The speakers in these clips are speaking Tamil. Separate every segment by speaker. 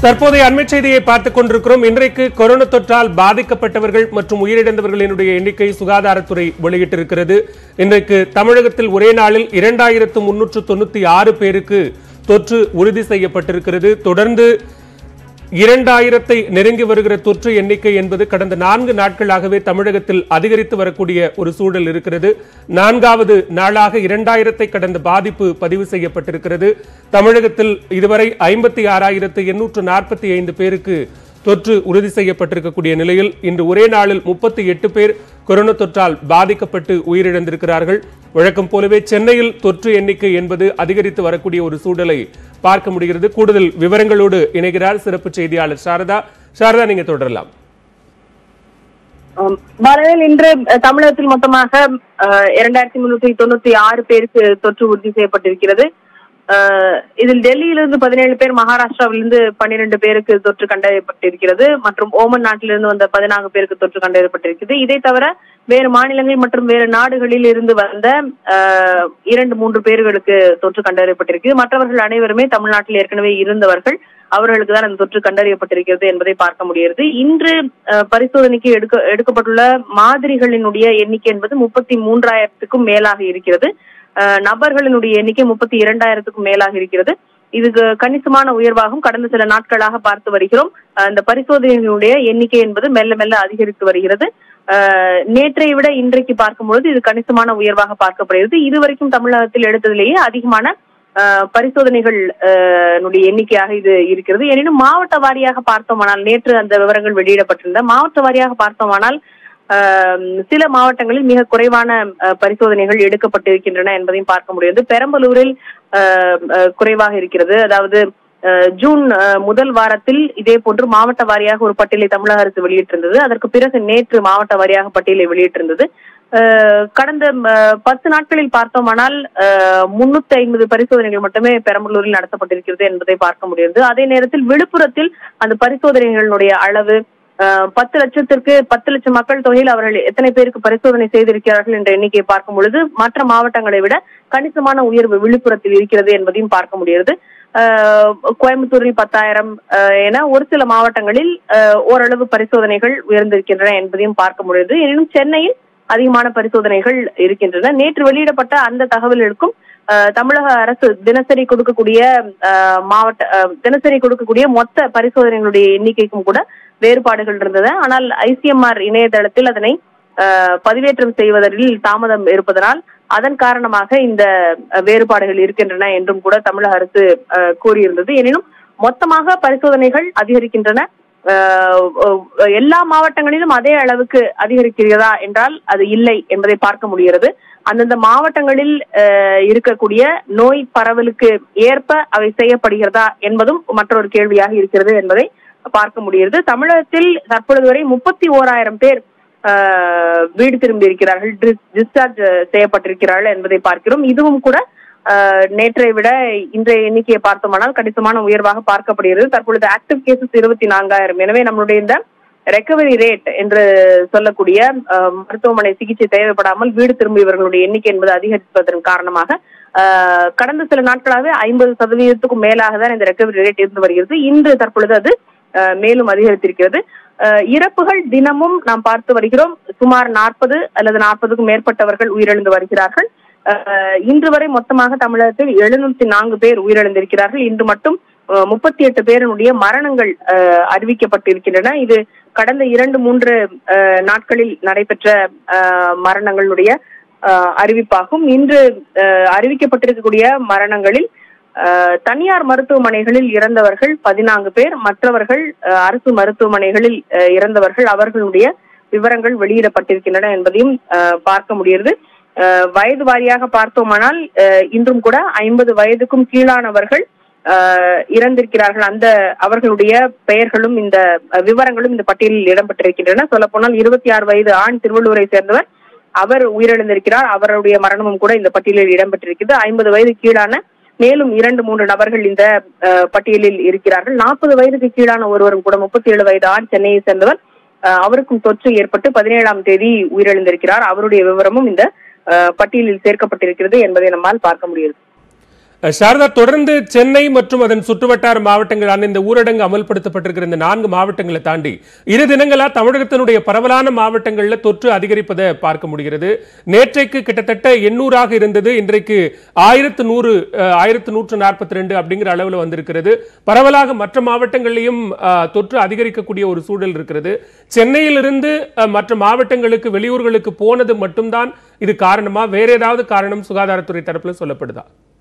Speaker 1: தற்போதைய அண்மை செய்தியை பார்த்துக் கொண்டிருக்கிறோம் இன்றைக்கு கொரோனா தொற்றால் பாதிக்கப்பட்டவர்கள் மற்றும் உயிரிழந்தவர்களினுடைய எண்ணிக்கை சுகாதாரத்துறை வெளியிட்டிருக்கிறது இன்றைக்கு தமிழகத்தில் ஒரே நாளில் இரண்டாயிரத்து முன்னூற்று தொண்ணூத்தி ஆறு பேருக்கு தொற்று உறுதி செய்யப்பட்டிருக்கிறது தொடர்ந்து இரண்டாயிரத்தை நெருங்கி வருகிற தொற்று எண்ணிக்கை என்பது கடந்த நான்கு நாட்களாகவே தமிழகத்தில் அதிகரித்து வரக்கூடிய ஒரு சூழல் இருக்கிறது நான்காவது நாளாக இரண்டாயிரத்தை கடந்த பாதிப்பு பதிவு செய்யப்பட்டிருக்கிறது தமிழகத்தில் இதுவரை ஐம்பத்தி ஆறாயிரத்து எண்ணூற்று நாற்பத்தி ஐந்து பேருக்கு தொற்று உறுதி செய்யப்பட்டிருக்கக்கூடிய நிலையில் இன்று ஒரே நாளில் முப்பத்தி எட்டு பேர் கொரோனா தொற்றால் பாதிக்கப்பட்டு உயிரிழந்திருக்கிறார்கள் வழக்கம் போலவே சென்னையில் தொற்று எண்ணிக்கை என்பது அதிகரித்து வரக்கூடிய ஒரு சூழலை பார்க்க முடிகிறது கூடுதல் விவரங்களோடு இணைகிறார் சிறப்பு செய்தியாளர் சாரதா சாரதா நீங்க தொடரலாம்
Speaker 2: ஆம். பாரதில் இன்று அஹ், தமிழகத்தில் மொத்தமாக அஹ், இரண்டாயிரத்தி முன்னூத்தி தொண்ணூத்தி ஆறு பேருக்கு தொற்று உறுதி செய்யப்பட்டிருக்கிறது அஹ், இதில் டெல்லியிலிருந்து பதினேழு பேர் மகாராஷ்டிராவிலிருந்து பன்னிரண்டு பேருக்கு தொற்று கண்டறியப்பட்டிருக்கிறது மற்றும் ஓமன் நாட்டிலிருந்து வந்த பதினான்கு பேருக்கு தொற்று கண்டறியப்பட்டிருக்கிறது இதை தவிர வேறு மாநிலங்கள் மற்றும் வேறு நாடுகளில் இருந்து வந்த அஹ், இரண்டு மூன்று பேர்களுக்கு தொற்று கண்டறியப்பட்டிருக்கிறது மற்றவர்கள் அனைவருமே தமிழ்நாட்டில் ஏற்கனவே இருந்தவர்கள் அவர்களுக்கு தான் அந்த தொற்று கண்டறியப்பட்டிருக்கிறது என்பதை பார்க்க முடிகிறது இன்று அஹ், பரிசோதனைக்கு எடுக்க எடுக்கப்பட்டுள்ள மாதிரிகளினுடைய எண்ணிக்கை என்பது முப்பத்தி மூன்றாயிரத்துக்கும் மேலாக இருக்கிறது அஹ், நபர்களினுடைய எண்ணிக்கை முப்பத்தி இரண்டாயிரத்துக்கும் மேலாக இருக்கிறது இதுக்கு கணிசமான உயர்வாகும் கடந்த சில நாட்களாக பார்த்து வருகிறோம் அஹ், இந்த பரிசோதனைகளுடைய எண்ணிக்கை என்பது மெல்ல மெல்ல அதிகரித்து வருகிறது அஹ், நேற்றை விட இன்றைக்கு பார்க்கும்பொழுது இது கணிசமான உயர்வாக பார்க்கப்படுகிறது இதுவரைக்கும் தமிழகத்தில் எடுத்ததிலேயே அதிகமான அஹ், பரிசோதனைகள் அஹ், னுடைய எண்ணிக்கையாக இது இருக்கிறது எனினும் மாவட்ட வாரியாக பார்த்தோமானால் நேற்று அந்த விவரங்கள் வெளியிடப்பட்டிருந்த மாவட்ட வாரியாக பார்த்தோமானால் அஹ், சில மாவட்டங்களில் மிக குறைவான அஹ், பரிசோதனைகள் எடுக்கப்பட்டிருக்கின்றன என்பதையும் பார்க்க முடியாது பெரம்பலூரில் அஹ், அஹ், குறைவாக இருக்கிறது அதாவது அஹ், ஜூன் அஹ், முதல் வாரத்தில் இதே போன்று மாவட்ட வாரியாக ஒரு பட்டியலை தமிழக அரசு வெளியிட்டிருந்தது அதற்கு பிறகு நேற்று மாவட்ட வாரியாக பட்டியலை வெளியிட்டிருந்தது அஹ், கடந்த அஹ், பத்து நாட்களில் பார்த்தோமானால் முன்னூத்தி ஐம்பது பரிசோதனைகள் மட்டுமே பெரம்பலூரில் நடத்தப்பட்டிருக்கிறது என்பதை பார்க்க முடிகிறது அதே நேரத்தில் விழுப்புரத்தில் அந்த பரிசோதனைகளுடைய அளவு அஹ், பத்து லட்சத்திற்கு பத்து லட்சம் மக்கள் தொகையில் அவர்கள் எத்தனை பேருக்கு பரிசோதனை செய்திருக்கிறார்கள் என்ற எண்ணிக்கையை பார்க்கும் பொழுது மற்ற மாவட்டங்களை விட கணிசமான உயர்வு விழுப்புரத்தில் இருக்கிறது என்பதையும் பார்க்க முடிகிறது அஹ், கோயம்புத்தூரில் பத்தாயிரம் அஹ், என ஒரு சில மாவட்டங்களில் அஹ், ஓரளவு பரிசோதனைகள் உயர்ந்திருக்கின்றன என்பதையும் பார்க்க முடியுது எனினும் சென்னையில் அதிகமான பரிசோதனைகள் இருக்கின்றன நேற்று வெளியிடப்பட்ட அந்த தகவல்களுக்கும் அஹ், தமிழக அரசு தினசரி கொடுக்கக்கூடிய அஹ், மாவட்ட அஹ், தினசரி கொடுக்கக்கூடிய மொத்த பரிசோதனைகளுடைய எண்ணிக்கைக்கும் கூட வேறுபாடுகள் இருந்தது ஆனால் ஐசிஎம்ஆர் இணையதளத்தில் அதனை அஹ், பதிவேற்றம் செய்வதில் தாமதம் இருப்பதனால் அதன் காரணமாக இந்த அஹ், வேறுபாடுகள் இருக்கின்றன என்றும் கூட தமிழக அரசு அஹ், கூறியிருந்தது எனினும் மொத்தமாக பரிசோதனைகள் அதிகரிக்கின்றன அஹ், அஹ், எல்லா மாவட்டங்களிலும் அதே அளவுக்கு அதிகரிக்கிறதா என்றால் அது இல்லை என்பதை பார்க்க முடிகிறது அந்தந்த மாவட்டங்களில் அஹ், இருக்கக்கூடிய நோய் பரவலுக்கு ஏற்ப அவை செய்யப்படுகிறதா என்பதும் மற்றொரு கேள்வியாக இருக்கிறது என்பதை பார்க்க முடிகிறது தமிழகத்தில் தற்பொழுது வரை முப்பத்தி ஓராயிரம் பேர் அஹ், வீடு திரும்பி இருக்கிறார்கள் டிஸ்சார்ஜ் செய்யப்பட்டிருக்கிறார்கள் என்பதை பார்க்கிறோம் இதுவும் கூட அஹ், நேற்றை விட இன்றைய எண்ணிக்கையை பார்த்தோமானால் கணிசமான உயர்வாக பார்க்கப்படுகிறது தற்பொழுது ஆக்டிவ் கேசஸ் இருபத்தி நான்காயிரம் எனவே நம்மளுடைய இந்த ரெக்கவரி ரேட் என்று சொல்லக்கூடிய அஹ், மருத்துவமனை சிகிச்சை தேவைப்படாமல் வீடு திரும்பியவர்களுடைய எண்ணிக்கை என்பது அதிகரிப்பதன் காரணமாக அஹ், கடந்த சில நாட்களாகவே ஐம்பது சதவீதத்துக்கும் மேலாக தான் இந்த ரெக்கவரி ரேட் இருந்து வருகிறது இன்று தற்பொழுது அது அஹ், மேலும் அதிகரித்திருக்கிறது அஹ், இறப்புகள் தினமும் நாம் பார்த்து வருகிறோம் சுமார் நாற்பது அல்லது நாற்பதுக்கும் மேற்பட்டவர்கள் உயிரிழந்து வருகிறார்கள் அஹ், இன்று வரை மொத்தமாக தமிழகத்தில் எழுநூத்தி நான்கு பேர் உயிரிழந்திருக்கிறார்கள் இன்று மட்டும் முப்பத்தி எட்டு பேருடைய மரணங்கள் அஹ், அறிவிக்கப்பட்டிருக்கின்றன இது கடந்த இரண்டு மூன்று அஹ், நாட்களில் நடைபெற்ற அஹ், மரணங்களுடைய அஹ், அறிவிப்பாகும் இன்று அஹ், அறிவிக்கப்பட்டிருக்கக்கூடிய மரணங்களில் அஹ், தனியார் மருத்துவமனைகளில் இறந்தவர்கள் பதினான்கு பேர் மற்றவர்கள் அஹ், அரசு மருத்துவமனைகளில் அஹ், இறந்தவர்கள் அவர்களுடைய விவரங்கள் வெளியிடப்பட்டிருக்கின்றன என்பதையும் அஹ், பார்க்க முடிகிறது அஹ், வயது வாரியாக பார்த்தோமானால் அஹ், இன்றும் கூட ஐம்பது வயதுக்கும் கீழானவர்கள் அஹ், இறந்திருக்கிறார்கள் அந்த அவர்களுடைய பெயர்களும் இந்த அஹ், விவரங்களும் இந்த பட்டியலில் இடம்பெற்றிருக்கின்றன சொல்ல போனால் இருபத்தி ஆறு வயது ஆண் திருவள்ளூரை சேர்ந்தவர் அவர் உயிரிழந்திருக்கிறார் அவருடைய மரணமும் கூட இந்த பட்டியலில் இடம்பெற்றிருக்கிறது ஐம்பது வயது கீழான மேலும் இரண்டு மூன்று நபர்கள் இந்த அஹ், பட்டியலில் இருக்கிறார்கள் நாற்பது வயதுக்கு கீழான ஒருவரும் கூட முப்பத்தி ஏழு வயது ஆண் சென்னையை சேர்ந்தவர் அஹ், அவருக்கும் தொற்று ஏற்பட்டு பதினேழாம் தேதி உயிரிழந்திருக்கிறார் அவருடைய விவரமும் இந்த அஹ், பட்டியலில் சேர்க்கப்பட்டிருக்கிறது என்பதை நம்மால் பார்க்க முடிகிறது
Speaker 1: அஹ், சாரதா தொடர்ந்து சென்னை மற்றும் அதன் சுற்றுவட்டார மாவட்டங்களான இந்த ஊரடங்கு அமல்படுத்தப்பட்டிருக்கிற இந்த நான்கு மாவட்டங்களை தாண்டி இரு தினங்களா தமிழகத்தினுடைய பரவலான மாவட்டங்கள்ல தொற்று அதிகரிப்பதை பார்க்க முடிகிறது நேற்றைக்கு கிட்டத்தட்ட எண்ணூறாக இருந்தது இன்றைக்கு ஆயிரத்து நூறு ஆயிரத்து நூற்று நாற்பத்தி ரெண்டு அப்படிங்கிற அளவில் வந்திருக்கிறது பரவலாக மற்ற மாவட்டங்களிலும் அஹ், தொற்று அதிகரிக்கக்கூடிய ஒரு சூழல் இருக்கிறது சென்னையிலிருந்து அஹ், மற்ற மாவட்டங்களுக்கு வெளியூர்களுக்கு போனது மட்டும்தான் இது காரணமா வேற ஏதாவது காரணம் சுகாதாரத்துறை தரப்புல சொல்லப்படுதா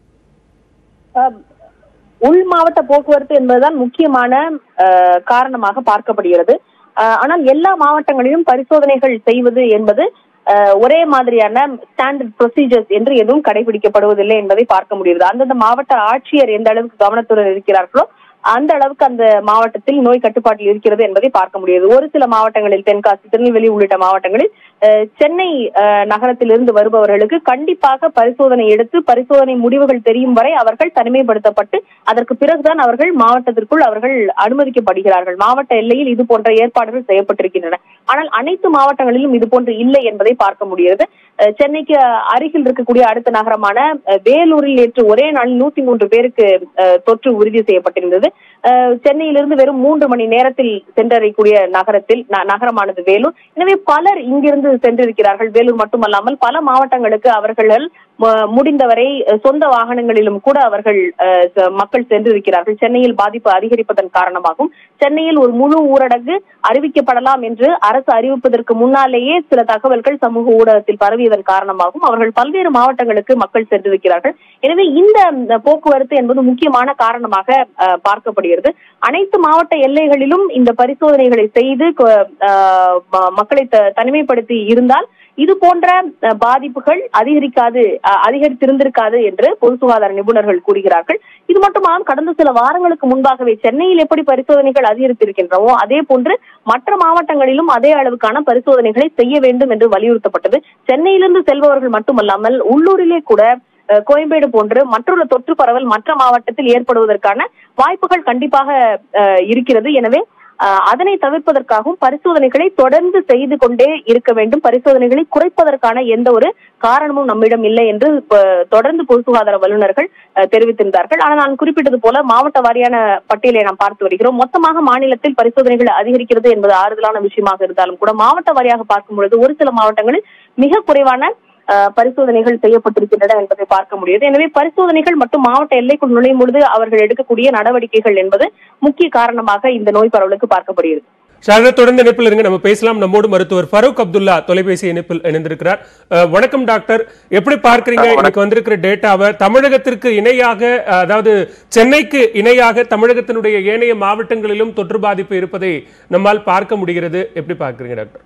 Speaker 2: அஹ், உள் மாவட்ட போக்குவரத்து என்பதுதான் முக்கியமான அஹ், காரணமாக பார்க்கப்படுகிறது அஹ், ஆனால் எல்லா மாவட்டங்களிலும் பரிசோதனைகள் செய்வது என்பது அஹ், ஒரே மாதிரியான ஸ்டாண்டர்ட் ப்ரொசீஜர்ஸ் என்று எதுவும் கடைபிடிக்கப்படுவதில்லை என்பதை பார்க்க முடிகிறது அந்தந்த மாவட்ட ஆட்சியர் எந்த அளவுக்கு கவனத்துடன் இருக்கிறார்களோ அந்த அளவுக்கு அந்த மாவட்டத்தில் நோய் கட்டுப்பாட்டில் இருக்கிறது என்பதை பார்க்க முடியுது ஒரு சில மாவட்டங்களில் தென்காசி திருநெல்வேலி உள்ளிட்ட மாவட்டங்களில் அஹ், சென்னை அஹ், நகரத்திலிருந்து வருபவர்களுக்கு கண்டிப்பாக பரிசோதனை எடுத்து பரிசோதனை முடிவுகள் தெரியும் வரை அவர்கள் தனிமைப்படுத்தப்பட்டு அதற்கு பிறகுதான் அவர்கள் மாவட்டத்திற்குள் அவர்கள் அனுமதிக்கப்படுகிறார்கள் மாவட்ட எல்லையில் இது போன்ற ஏற்பாடுகள் செய்யப்பட்டிருக்கின்றன ஆனால் அனைத்து மாவட்டங்களிலும் இது போன்று இல்லை என்பதை பார்க்க முடிகிறது அஹ், சென்னைக்கு அருகில் இருக்கக்கூடிய அடுத்த நகரமான அஹ், வேலூரில் நேற்று ஒரே நாளில் நூத்தி மூன்று பேருக்கு அஹ், தொற்று உறுதி செய்யப்பட்டிருந்தது அஹ், சென்னையிலிருந்து வெறும் மூன்று மணி நேரத்தில் சென்றடையக்கூடிய நகரத்தில் ந- நகரமானது வேலூர் எனவே பலர் இங்கிருந்து சென்றிருக்கிறார்கள் வேலூர் மட்டுமல்லாமல் பல மாவட்டங்களுக்கு அவர்கள் ம- முடிந்தவரை அஹ், சொந்த வாகனங்களிலும் கூட அவர்கள் அஹ், ச- மக்கள் சென்றிருக்கிறார்கள் சென்னையில் பாதிப்பு அதிகரிப்பதன் காரணமாகும் சென்னையில் ஒரு முழு ஊரடங்கு அறிவிக்கப்படலாம் என்று அரசு அறிவிப்பதற்கு முன்னாலேயே சில தகவல்கள் சமூக ஊடகத்தில் பரவியதன் காரணமாகவும் அவர்கள் பல்வேறு மாவட்டங்களுக்கு மக்கள் சென்றிருக்கிறார்கள் எனவே இந்த ம், போக்குவரத்து என்பது முக்கியமான காரணமாக அஹ், பார்க்கப்படுகிறது அனைத்து மாவட்ட எல்லைகளிலும் இந்த பரிசோதனைகளை செய்து கொ- அஹ், ம- மக்களை த- தனிமைப்படுத்தி இருந்தால் இது போன்ற அஹ், பாதிப்புகள் அதிகரிக்காது அஹ், அதிகரித்திருந்திருக்காது என்று பொது சுகாதார நிபுணர்கள் கூறுகிறார்கள் இது மட்டுமாம் கடந்த சில வாரங்களுக்கு முன்பாகவே சென்னையில் எப்படி பரிசோதனைகள் அதிகரித்திருக்கின்றனவோ அதே போன்று மற்ற மாவட்டங்களிலும் அதே அளவுக்கான பரிசோதனைகளை செய்ய வேண்டும் என்று வலியுறுத்தப்பட்டது சென்னையிலிருந்து செல்பவர்கள் மட்டுமல்லாமல் உள்ளூரிலே கூட அஹ், கோயம்பேடு போன்று மற்றொரு தொற்று பரவல் மற்ற மாவட்டத்தில் ஏற்படுவதற்கான வாய்ப்புகள் கண்டிப்பாக அஹ், இருக்கிறது எனவே அஹ், அதனை தவிர்ப்பதற்காகவும் பரிசோதனைகளை தொடர்ந்து செய்து கொண்டே இருக்க வேண்டும் பரிசோதனைகளை குறைப்பதற்கான எந்த ஒரு காரணமும் நம்மிடம் இல்லை என்று இப்ப தொடர்ந்து பொது சுகாதார வல்லுநர்கள் அஹ், தெரிவித்திருந்தார்கள் ஆனால் நான் குறிப்பிட்டது போல மாவட்ட வாரியான பட்டியலை நாம் பார்த்து வருகிறோம் மொத்தமாக மாநிலத்தில் பரிசோதனைகள் அதிகரிக்கிறது என்பது ஆறுதலான விஷயமாக இருந்தாலும் கூட மாவட்ட வாரியாக பார்க்கும் பொழுது ஒரு சில மாவட்டங்களில் மிக குறைவான அஹ், பரிசோதனைகள் செய்யப்பட்டிருக்கின்றன என்பதை பார்க்க முடியுது எனவே பரிசோதனைகள் மற்றும் மாவட்ட எல்லைக்குள் நுழையும் பொழுது அவர்கள் எடுக்கக்கூடிய நடவடிக்கைகள் என்பது முக்கிய காரணமாக இந்த நோய் பரவலுக்கு பார்க்கப்படுகிறது
Speaker 1: சாரதா தொடர்ந்து இணைப்பில் இருங்க நம்ம பேசலாம் நம்மோடு மருத்துவர் ஃபரூக் அப்துல்லா தொலைபேசி இணைப்பில் இணைந்திருக்கிறார் அஹ், வணக்கம் டாக்டர் எப்படி பார்க்கறீங்க இன்னைக்கு வந்திருக்கிற டேட்டாவை தமிழகத்திற்கு இணையாக அஹ், அதாவது சென்னைக்கு இணையாக தமிழகத்தினுடைய ஏனைய மாவட்டங்களிலும் தொற்று பாதிப்பு இருப்பதை நம்மால் பார்க்க முடிகிறது எப்படி பார்க்கறீங்க டாக்டர்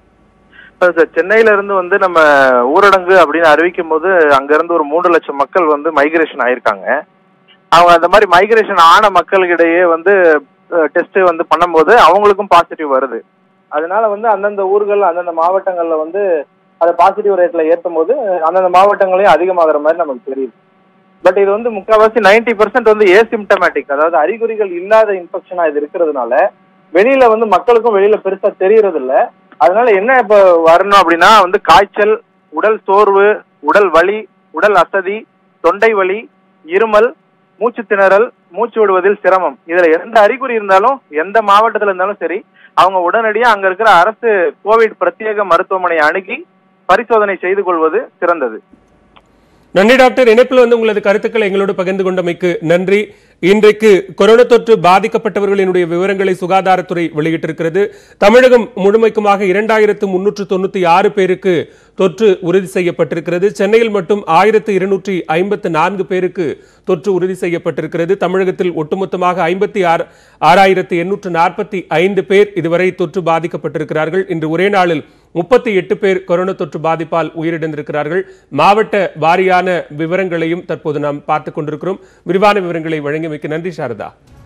Speaker 3: இப்ப சார் சென்னையில இருந்து வந்து நம்ம ஊரடங்கு அப்படின்னு அறிவிக்கும் போது அங்க இருந்து ஒரு மூன்று லட்சம் மக்கள் வந்து மைக்ரேஷன் ஆயிருக்காங்க அவங்க அந்த மாதிரி மைக்ரேஷன் ஆன மக்களுக்கிடையே வந்து டெஸ்ட் வந்து பண்ணும்போது அவங்களுக்கும் பாசிட்டிவ் வருது அதனால வந்து அந்தந்த ஊர்கள் அந்தந்த மாவட்டங்கள்ல வந்து அதை பாசிட்டிவ் ரேட்ல ஏற்றும் போது அந்தந்த மாவட்டங்களையும் அதிகமாகிற மாதிரி நமக்கு தெரியுது பட் இது வந்து முக்கால்வாசி நைன்டி பர்சன்ட் வந்து ஏசிம்டமேட்டிக் அதாவது அறிகுறிகள் இல்லாத இன்ஃபெக்ஷனா இது இருக்கிறதுனால வெளியில வந்து மக்களுக்கும் வெளியில பெருசா தெரியறது இல்ல அதனால என்ன இப்ப வரணும் அப்படின்னா வந்து காய்ச்சல் உடல் சோர்வு உடல் வலி உடல் அசதி தொண்டை வலி இருமல் மூச்சு திணறல் மூச்சு விடுவதில் சிரமம் இதுல எந்த அறிகுறி இருந்தாலும் எந்த மாவட்டத்துல இருந்தாலும் சரி அவங்க உடனடியா அங்க இருக்கிற அரசு கோவிட் பிரத்யேக மருத்துவமனை அணுகி பரிசோதனை செய்து கொள்வது சிறந்தது
Speaker 1: நன்றி டாக்டர் இணைப்பில் வந்து உங்களது கருத்துக்களை எங்களோடு பகிர்ந்து கொண்டமைக்கு நன்றி இன்றைக்கு கொரோனா தொற்று பாதிக்கப்பட்டவர்களினுடைய விவரங்களை சுகாதாரத்துறை வெளியிட்டிருக்கிறது தமிழகம் முழுமைக்குமாக இரண்டாயிரத்து முன்னூற்று தொண்ணூத்தி ஆறு பேருக்கு தொற்று உறுதி செய்யப்பட்டிருக்கிறது சென்னையில் மட்டும் ஆயிரத்து இருநூற்றி ஐம்பத்து நான்கு பேருக்கு தொற்று உறுதி செய்யப்பட்டிருக்கிறது தமிழகத்தில் ஒட்டுமொத்தமாக ஐம்பத்தி ஆறு ஆறாயிரத்து எண்ணூற்று நாற்பத்தி ஐந்து பேர் இதுவரை தொற்று பாதிக்கப்பட்டிருக்கிறார்கள் இன்று ஒரே நாளில் முப்பத்தி எட்டு பேர் கொரோனா தொற்று பாதிப்பால் உயிரிழந்திருக்கிறார்கள் மாவட்ட வாரியான விவரங்களையும் தற்போது நாம் பார்த்துக் கொண்டிருக்கிறோம் விரிவான விவரங்களை வழங்கியமைக்கு நன்றி சாரதா